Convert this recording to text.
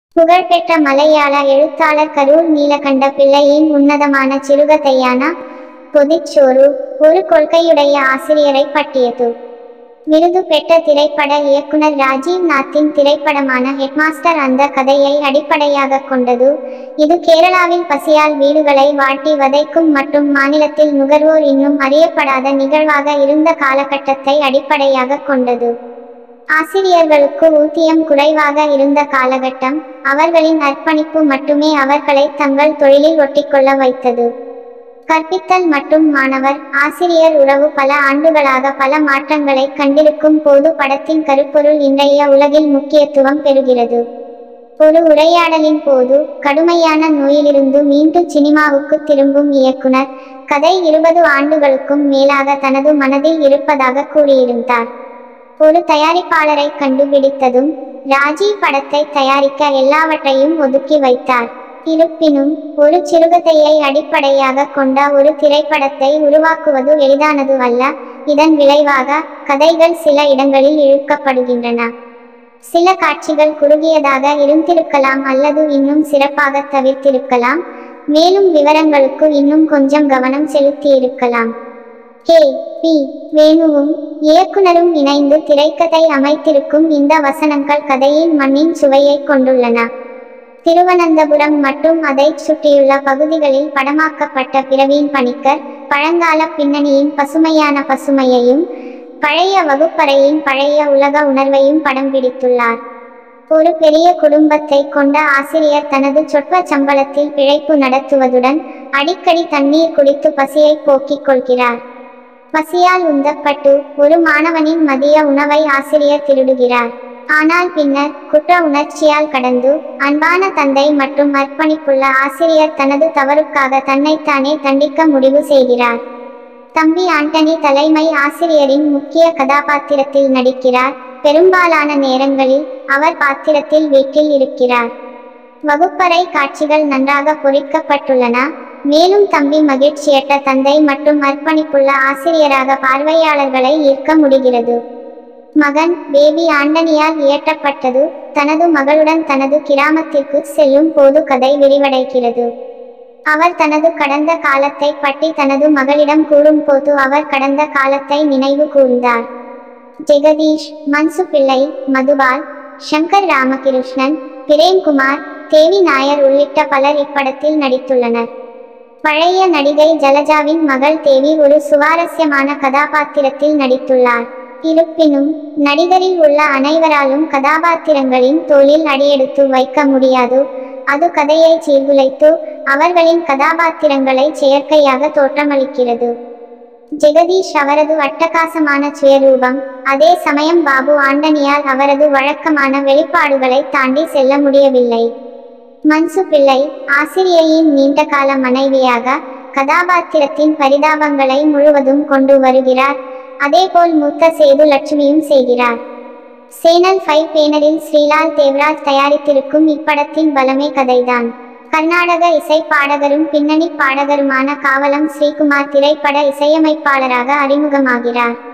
புகழ்பெற்ற மலையாள எழுத்தாளர் கரூர் நீலகண்ட பிள்ளையின் உன்னதமான சிறுகதையான பொதிச்சோறு ஒரு கொள்கையுடைய ஆசிரியரை பற்றியது விருது பெற்ற திரைப்பட இயக்குனர் ராஜீவ் நாத்தின் திரைப்படமான ஹெட்மாஸ்டர் அந்த கதையை அடிப்படையாக கொண்டது இது கேரளாவில் பசியால் வீடுகளை வாட்டி வதைக்கும் மற்றும் மாநிலத்தில் நுகர்வோர் இன்னும் அறியப்படாத நிகழ்வாக இருந்த காலகட்டத்தை அடிப்படையாக கொண்டது ஆசிரியர்களுக்கு ஊதியம் குறைவாக இருந்த காலகட்டம் அவர்களின் அர்ப்பணிப்பு மட்டுமே அவர்களை தங்கள் தொழிலில் ஒட்டிக்கொள்ள வைத்தது கற்பித்தல் மற்றும் மாணவர் ஆசிரியர் உறவு பல ஆண்டுகளாக பல மாற்றங்களை கண்டிருக்கும் போது படத்தின் கருப்பொருள் இன்றைய உலகில் முக்கியத்துவம் பெறுகிறது ஒரு உரையாடலின் போது கடுமையான நோயிலிருந்து மீண்டும் சினிமாவுக்கு திரும்பும் இயக்குனர் கதை இருபது ஆண்டுகளுக்கும் மேலாக தனது மனதில் இருப்பதாக கூறியிருந்தார் ஒரு தயாரிப்பாளரை கண்டுபிடித்ததும் ராஜீவ் படத்தை தயாரிக்க எல்லாவற்றையும் ஒதுக்கி வைத்தார் இருப்பினும் ஒரு சிறுகதையை அடிப்படையாக கொண்ட ஒரு திரைப்படத்தை உருவாக்குவது எளிதானது அல்ல இதன் விளைவாக கதைகள் சில இடங்களில் இழுக்கப்படுகின்றன சில காட்சிகள் குறுகியதாக இருந்திருக்கலாம் அல்லது இன்னும் சிறப்பாக தவிர்த்திருக்கலாம் மேலும் விவரங்களுக்கு இன்னும் கொஞ்சம் கவனம் செலுத்தியிருக்கலாம் கே பி வேணுவும் இயக்குனரும் இணைந்து திரைக்கதை அமைத்திருக்கும் இந்த வசனங்கள் கதையின் மண்ணின் சுவையை கொண்டுள்ளன திருவனந்தபுரம் மற்றும் அதைச் சுற்றியுள்ள பகுதிகளில் படமாக்கப்பட்ட பிரவீன் பணிக்கர் பழங்கால பின்னணியின் பசுமையான பசுமையையும் பழைய வகுப்பறையின் பழைய உலக உணர்வையும் படம் பிடித்துள்ளார் ஒரு பெரிய குடும்பத்தை கொண்ட ஆசிரியர் தனது சொற்ப சம்பளத்தில் பிழைப்பு நடத்துவதுடன் அடிக்கடி தண்ணீர் குடித்து பசியை போக்கிக் கொள்கிறார் பசியால் உந்தப்பட்டு ஒரு மாணவனின் மதிய உணவை ஆசிரியர் திருடுகிறார் ஆனால் பின்னர் குற்ற உணர்ச்சியால் கடந்து அன்பான தந்தை மற்றும் அர்ப்பணிப்புள்ள ஆசிரியர் தனது தவறுக்காக தன்னைத்தானே தண்டிக்க முடிவு செய்கிறார் தம்பி ஆண்டனி தலைமை ஆசிரியரின் முக்கிய கதாபாத்திரத்தில் நடிக்கிறார் பெரும்பாலான நேரங்களில் அவர் பாத்திரத்தில் வீட்டில் இருக்கிறார் வகுப்பறை காட்சிகள் நன்றாக பொறிக்கப்பட்டுள்ளன மேலும் தம்பி மகிழ்ச்சியற்ற தந்தை மற்றும் அர்ப்பணிப்புள்ள ஆசிரியராக பார்வையாளர்களை ஈர்க்க முடிகிறது மகன் பேபி ஆண்டனியால் இயற்றப்பட்டது தனது மகளுடன் தனது கிராமத்திற்கு செல்லும் போது கதை விரிவடைகிறது அவர் தனது கடந்த காலத்தை பற்றி தனது மகளிடம் கூறும்போது அவர் கடந்த காலத்தை நினைவு கூர்ந்தார் ஜெகதீஷ் மன்சு பிள்ளை மதுபால் சங்கர் ராமகிருஷ்ணன் பிரேம்குமார் தேவி நாயர் உள்ளிட்ட பலர் இப்படத்தில் நடித்துள்ளனர் பழைய நடிகை ஜலஜாவின் மகள் தேவி ஒரு சுவாரஸ்யமான கதாபாத்திரத்தில் நடித்துள்ளார் இருப்பினும் நடிகரில் உள்ள அனைவராலும் கதாபாத்திரங்களின் தோளில் அடியெடுத்து வைக்க முடியாது அது கதையை சீர்குலைத்து அவர்களின் கதாபாத்திரங்களை செயற்கையாக தோற்றமளிக்கிறது ஜெகதீஷ் அவரது அட்டகாசமான சுயரூபம் அதே சமயம் பாபு ஆண்டனியால் அவரது வழக்கமான வெளிப்பாடுகளை தாண்டி செல்ல முடியவில்லை மன்சு பிள்ளை ஆசிரியையின் நீண்டகால மனைவியாக கதாபாத்திரத்தின் பரிதாபங்களை முழுவதும் கொண்டு வருகிறார் அதேபோல் மூத்த சேது லட்சுமியும் செய்கிறார் சேனல் ஃபைவ் பேனரில் ஸ்ரீலால் தேவராஜ் தயாரித்திருக்கும் இப்படத்தின் பலமே கதைதான் கர்நாடக இசை பாடகரும் பின்னணி பாடகருமான காவலம் ஸ்ரீகுமார் திரைப்பட இசையமைப்பாளராக அறிமுகமாகிறார்